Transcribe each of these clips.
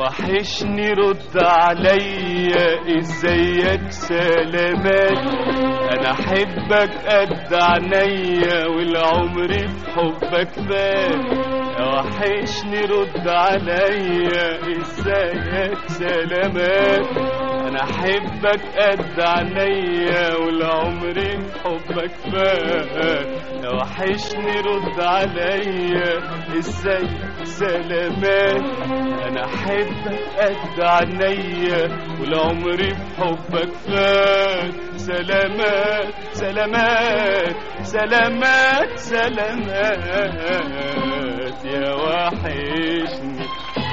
وحشني رد عليا ازيك سلامات انا احبك قد عينيا والعمر في حبك فات وحشني رد عليا ازيك سلامات انا احبك قد عينيا والعمر في حبك فات وحشني رد عليا ازيك سلامات انا احبك قد عينيا والعمر في حبك فات سلامات سلامات سلامات سلامات يا وحشني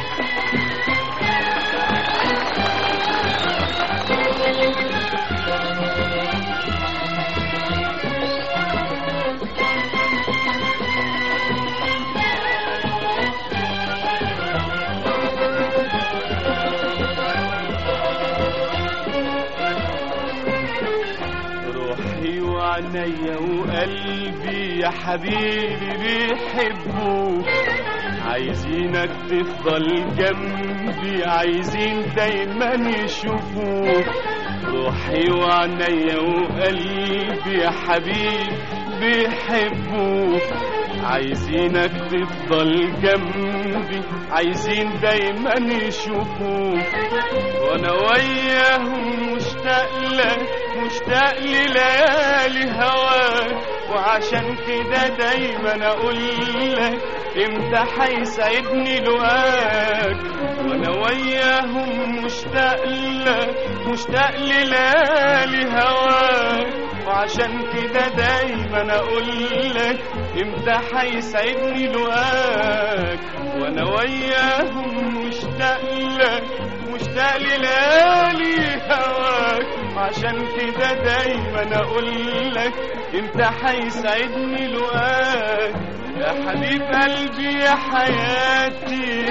روحي وعينيا وقلبي يا حبيبي بيحبوك عايزينك تفضل جنبي عايزين دايما يشوفوك روحي وعينيا وقلبي يا حبيبي بيحبوك عايزينك تفضل جنبي عايزين دايما يشوفوك وانا وياهم مشتاق لك مشتاق لليالي هواك وعشان كده دايما اقول لك امتى هيسعدني لقاك وانا وياهم مشتاق لك مشتاق لليالي هواك وعشان كده دايما اقول لك امتى هيسعدني لقاك وانا وياهم مشتاق لك مشتاق لليالي هواك وعشان كده دايما اقول لك امتى هيسعدني لقاك يا حبيب قلبي يا حياتي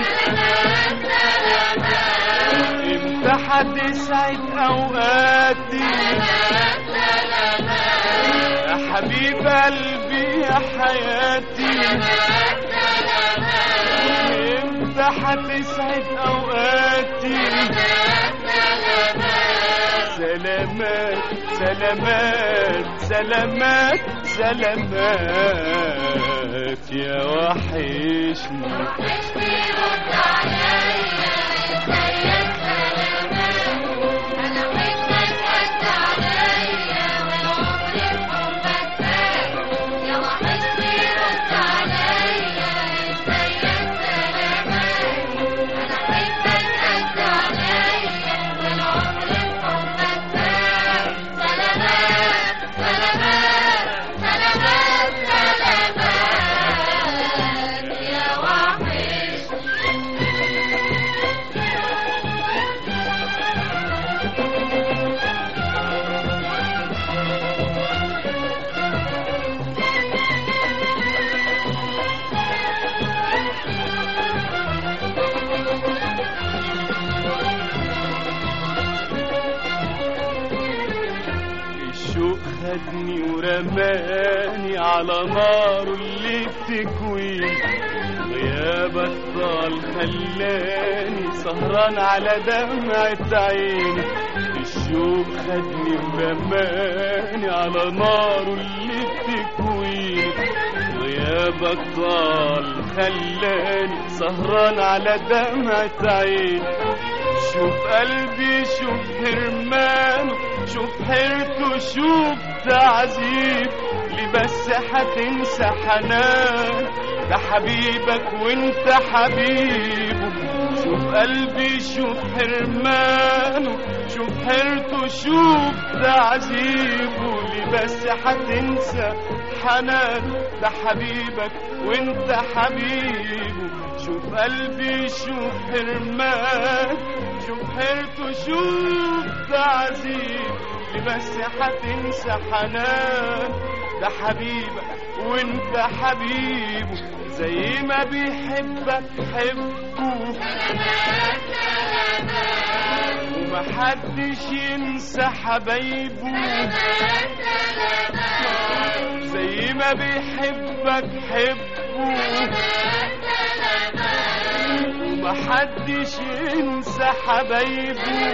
امتى هتسعد اوقاتي يا حبيب قلبي يا حياتي امتى هتسعد اوقاتي سلامات سلامات سلامات سلامات يا وحشني الشوق خدني ورماني على نار اللي بتكوي غيابك طال خلاني سهران على دمعة عيني الشوق خدني ورماني على نار اللي بتكوي غيابك طال خلاني سهران على دمعة عيني شوف قلبي شوف حرمان شوف حيرته شوف تعذيب ليه بس هتنسى حنان ده حبيبك وانت حبيبه شوف قلبي شوف حرمانه شوف حيرته شوف تعذيبه ليه بس هتنسى حنان ده حبيبك وانت حبيبه شوف قلبي شوف حرمان شوف حيرته شوف تعذيب ليه بس هتنسى حنان ده حبيبك وانت حبيبه زي ما بيحبك حبه ومحدش ينسى حبايبه زي ما بيحبك حبه محدش ينسى حبايبه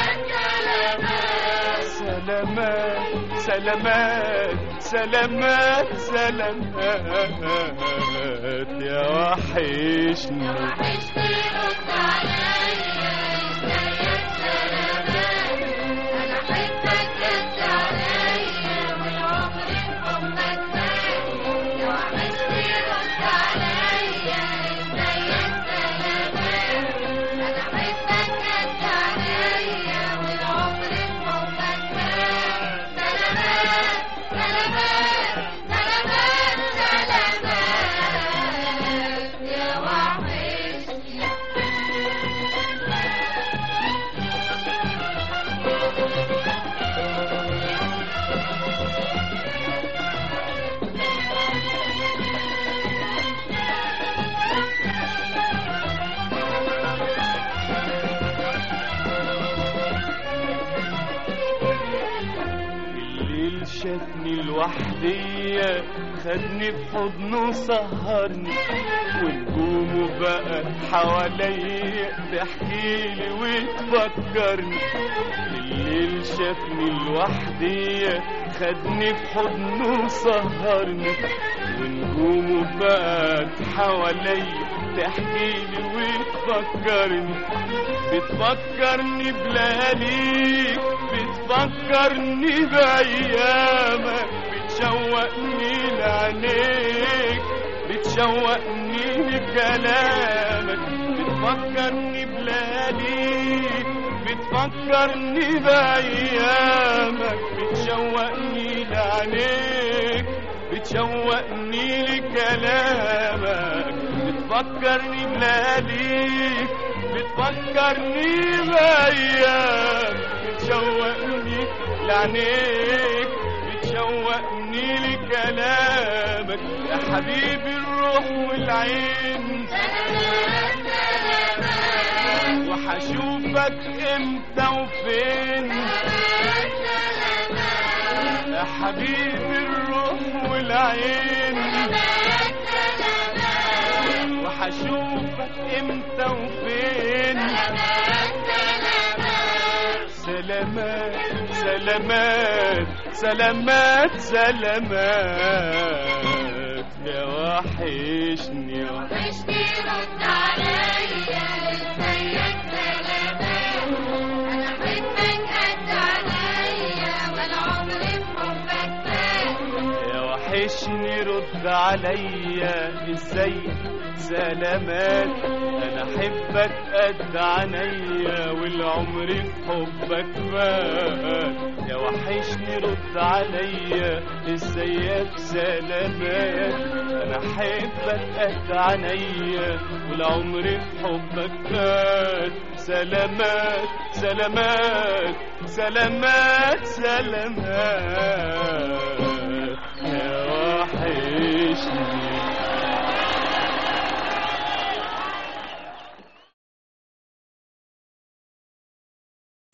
سلامات سلامات سلامات سلامات يا وحشني وحشتي رد عليا ازيك سلامات انا حبك رد عليا والعمر بحبك فات يا وحشتي رد عليا ازيك سلامات انا حبك رد عليا والعمر بحبك فات سلامات سلامات سلامات سلامات يا وحشتي الليل شافني لوحدية خدني في حضنه سهرني ونجومه بقى حواليا تحكيلي وتفكرني الليل شافني لوحدية خدني في حضنه سهرني ونجومه بقى حواليا تحكيلي وتفكرني بتفكرني بلياليك بتفكرني بأيامك بتشوقني لعينيك بتشوقني لكلامك بتفكرني بلياليك بتفكرني بأيامك بتشوقني لعينيك بتشوقني لكلامك بتفكرني بلياليك بتفكرني بأيام بتشوقني لعينيك بتشوقني لكلامك يا حبيبي الروح والعين سلامات سلامات وحشوفك امتى وفين سلامات سلامات يا حبيبي الروح والعين سلامات سلامات وحشوفك امتى وفين سلامات سلامات سلامات سلامات سلامات يا وحشني وحشتي رد عليا ازيك سلامات انا حبك قد عليا والعمر بحبك فات يا وحشني رد عليا ازاي سلامات انا احبك قد عينيا والعمر في حبك فات يا وحشني رد عليا ازيك سلامات انا احبك قد عينيا والعمر في حبك فات سلامات سلامات سلامات سلامات